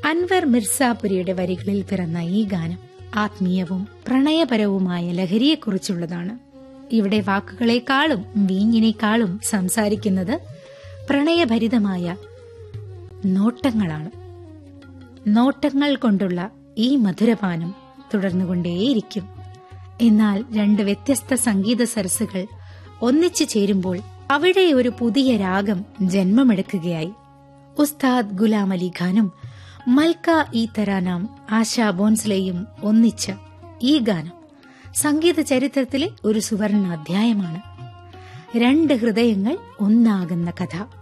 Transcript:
അൻവർ മിർസാപുരിയുടെ വരികളിൽ പിറന്ന ഈ ഗാനം ആത്മീയവും പ്രണയപരവുമായ ലഹരിയെക്കുറിച്ചുള്ളതാണ് ഇവിടെ വാക്കുകളെക്കാളും വീഞ്ഞിനേക്കാളും സംസാരിക്കുന്നത് പ്രണയഭരിതമായ നോട്ടങ്ങളാണ് നോട്ടങ്ങൾ കൊണ്ടുള്ള ഈ മധുരപാനം തുടർന്നുകൊണ്ടേയിരിക്കും എന്നാൽ രണ്ട് വ്യത്യസ്ത സംഗീത സരസുകൾ ഒന്നിച്ചു ചേരുമ്പോൾ അവിടെ ഒരു പുതിയ രാഗം ജന്മമെടുക്കുകയായി ഉസ്താദ് ഗുലാം അലി ഖാനും മൽക്ക ഇ തരാനാം ആശാ ബോൻസ്ലെയും ഒന്നിച്ച ഈ ഗാനം സംഗീത ചരിത്രത്തിലെ ഒരു സുവർണ അധ്യായമാണ് രണ്ട് ഹൃദയങ്ങൾ ഒന്നാകുന്ന കഥ